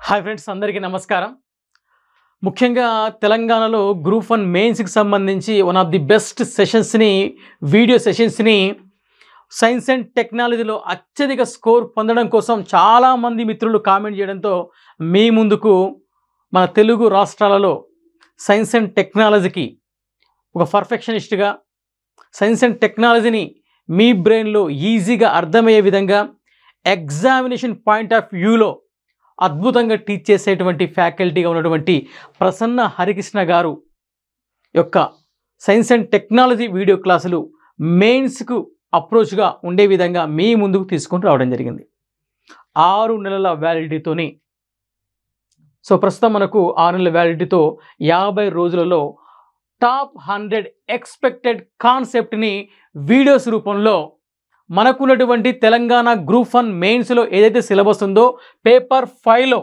hi friends అందరికీ నమస్కారం ముఖ్యంగా తెలంగాణలో గ్రూప్ వన్ మెయిన్స్కి సంబంధించి వన్ ఆఫ్ ది బెస్ట్ సెషన్స్ని వీడియో సెషన్స్ని సైన్స్ అండ్ టెక్నాలజీలో అత్యధిక స్కోర్ పొందడం కోసం చాలామంది మిత్రులు కామెంట్ చేయడంతో మీ ముందుకు మన తెలుగు రాష్ట్రాలలో సైన్స్ అండ్ టెక్నాలజీకి ఒక పర్ఫెక్షనిస్ట్గా సైన్స్ అండ్ టెక్నాలజీని మీ బ్రెయిన్లో ఈజీగా అర్థమయ్యే విధంగా ఎగ్జామినేషన్ పాయింట్ ఆఫ్ వ్యూలో అద్భుతంగా టీచ్ చేసేటువంటి ఫ్యాకల్టీగా ఉన్నటువంటి ప్రసన్న హరికృష్ణ గారు యొక్క సైన్స్ అండ్ టెక్నాలజీ వీడియో క్లాసులు మెయిన్స్కు అప్రోచ్గా ఉండే విధంగా మీ ముందుకు తీసుకుంటూ రావడం జరిగింది ఆరు నెలల వ్యాలిడిటీతోని సో ప్రస్తుతం మనకు ఆరు నెలల వ్యాలిడిటీతో యాభై రోజులలో టాప్ హండ్రెడ్ ఎక్స్పెక్టెడ్ కాన్సెప్ట్ని వీడియోస్ రూపంలో మనకున్నటువంటి తెలంగాణ గ్రూప్ వన్ మెయిన్స్లో ఏదైతే సిలబస్ ఉందో పేపర్ ఫైవ్లో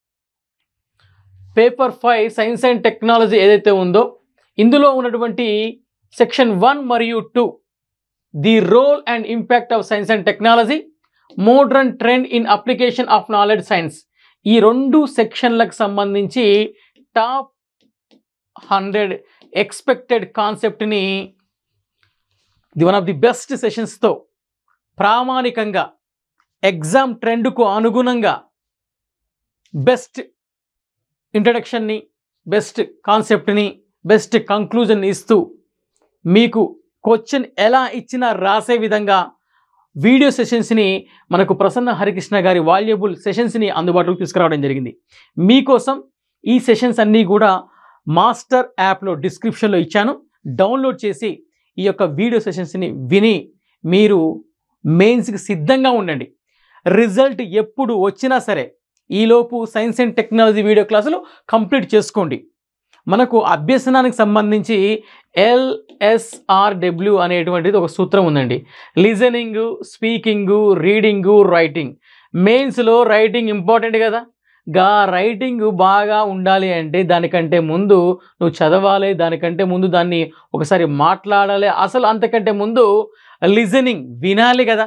paper five science and technology ఏదైతే ఉందో ఇందులో ఉన్నటువంటి సెక్షన్ వన్ మరియు two the role and impact of science and technology modern trend in application of knowledge science ఈ రెండు సెక్షన్లకు సంబంధించి టాప్ హండ్రెడ్ ఎక్స్పెక్టెడ్ కాన్సెప్ట్ని the one of the best సెషన్స్తో ప్రామాణికంగా ఎగ్జామ్ ట్రెండ్కు అనుగుణంగా బెస్ట్ ఇంట్రడక్షన్ని బెస్ట్ కాన్సెప్ట్ని బెస్ట్ కంక్లూజన్ ఇస్తూ మీకు క్వశ్చన్ ఎలా ఇచ్చినా రాసే విధంగా వీడియో సెషన్స్ని మనకు ప్రసన్న హరికృష్ణ గారి వాల్యుబుల్ సెషన్స్ని అందుబాటులోకి తీసుకురావడం జరిగింది మీకోసం ఈ సెషన్స్ అన్నీ కూడా మాస్టర్ యాప్లో డిస్క్రిప్షన్లో ఇచ్చాను డౌన్లోడ్ చేసి ఈ యొక్క వీడియో సెషన్స్ని విని మీరు మెయిన్స్కి సిద్ధంగా ఉండండి రిజల్ట్ ఎప్పుడు వచ్చినా సరే ఈలోపు సైన్స్ అండ్ టెక్నాలజీ వీడియో క్లాసులు కంప్లీట్ చేసుకోండి మనకు అభ్యసనానికి సంబంధించి ఎల్ఎస్ఆర్డబ్ల్యూ అనేటువంటిది ఒక సూత్రం ఉందండి లిజనింగు స్పీకింగు రీడింగు రైటింగ్ మెయిన్స్లో రైటింగ్ ఇంపార్టెంట్ కదా గా రైటింగ్ బాగా ఉండాలి అంటే దానికంటే ముందు నువ్వు చదవాలి దానికంటే ముందు దాన్ని ఒకసారి మాట్లాడాలి అసలు అంతకంటే ముందు లిజనింగ్ వినాలి కదా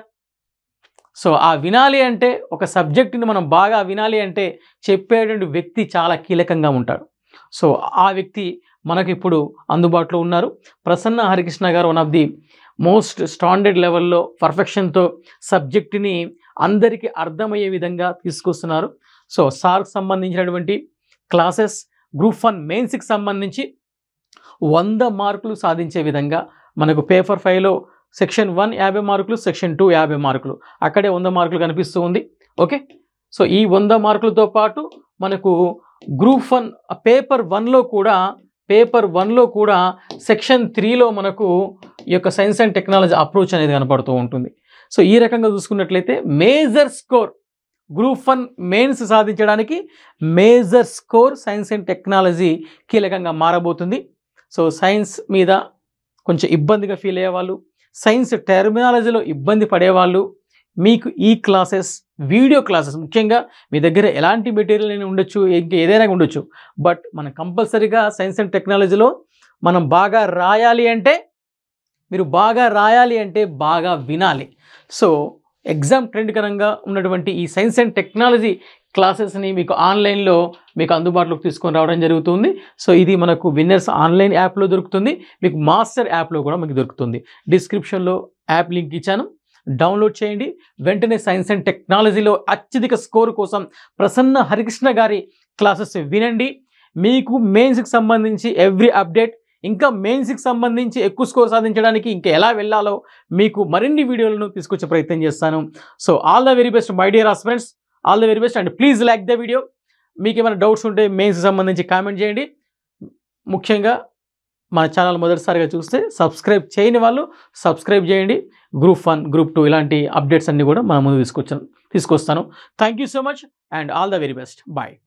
సో ఆ వినాలి అంటే ఒక సబ్జెక్టుని మనం బాగా వినాలి అంటే చెప్పేటువంటి వ్యక్తి చాలా కీలకంగా ఉంటాడు సో ఆ వ్యక్తి మనకి ఇప్పుడు అందుబాటులో ఉన్నారు Prasanna Harikrishna garu one of the most standard లెవెల్లో పర్ఫెక్షన్తో సబ్జెక్టుని అందరికీ అర్థమయ్యే విధంగా తీసుకొస్తున్నారు సో సార్కి సంబంధించినటువంటి క్లాసెస్ గ్రూప్ వన్ మెయిన్స్కి సంబంధించి వంద మార్కులు సాధించే విధంగా మనకు పేపర్ ఫైవ్లో సెక్షన్ వన్ యాభై మార్కులు సెక్షన్ టూ యాభై మార్కులు అక్కడే వంద మార్కులు కనిపిస్తూ ఉంది ఓకే సో ఈ వంద మార్కులతో పాటు మనకు గ్రూప్ వన్ పేపర్ వన్లో కూడా పేపర్ వన్లో కూడా సెక్షన్ త్రీలో మనకు ఈ యొక్క సైన్స్ అండ్ టెక్నాలజీ అప్రోచ్ అనేది కనపడుతూ ఉంటుంది సో ఈ రకంగా చూసుకున్నట్లయితే major score group one mains సాధించడానికి major score science and technology కీలకంగా మారబోతుంది సో సైన్స్ మీద కొంచెం ఇబ్బందిగా ఫీల్ అయ్యేవాళ్ళు సైన్స్ టెర్మినాలజీలో ఇబ్బంది పడేవాళ్ళు మీకు ఈ క్లాసెస్ వీడియో క్లాసెస్ ముఖ్యంగా మీ దగ్గర ఎలాంటి మెటీరియల్ అయినా ఉండొచ్చు ఇంకా ఏదైనా ఉండొచ్చు బట్ మనం కంపల్సరీగా సైన్స్ అండ్ టెక్నాలజీలో మనం బాగా రాయాలి అంటే మీరు బాగా రాయాలి అంటే బాగా వినాలి సో ఎగ్జామ్ ట్రెండ్ కరంగా ఉన్నటువంటి ఈ సైన్స్ అండ్ టెక్నాలజీ క్లాసెస్ని మీకు ఆన్లైన్లో మీకు అందుబాటులోకి తీసుకొని రావడం జరుగుతుంది సో ఇది మనకు విన్నర్స్ ఆన్లైన్ యాప్లో దొరుకుతుంది మీకు మాస్టర్ యాప్లో కూడా మీకు దొరుకుతుంది డిస్క్రిప్షన్లో యాప్ లింక్ ఇచ్చాను డౌన్లోడ్ చేయండి వెంటనే సైన్స్ అండ్ టెక్నాలజీలో అత్యధిక స్కోర్ కోసం ప్రసన్న హరికృష్ణ గారి క్లాసెస్ వినండి మీకు మెయిన్స్కి సంబంధించి ఎవ్రీ అప్డేట్ ఇంకా మెయిన్స్కి సంబంధించి ఎక్కువ స్కోర్ సాధించడానికి ఇంకా ఎలా వెళ్ళాలో మీకు మరిన్ని వీడియోలను తీసుకొచ్చే ప్రయత్నం చేస్తాను so all the very best my dear friends all the very best and please like the video మీకు ఏమైనా డౌట్స్ ఉంటే మెయిన్స్కి సంబంధించి కామెంట్ చేయండి ముఖ్యంగా మన ఛానల్ మొదటిసారిగా చూస్తే సబ్స్క్రైబ్ చేయని వాళ్ళు సబ్స్క్రైబ్ చేయండి గ్రూప్ వన్ గ్రూప్ టూ ఇలాంటి అప్డేట్స్ అన్నీ కూడా మన ముందు తీసుకొచ్చాను తీసుకొస్తాను thank you so much and all the very best bye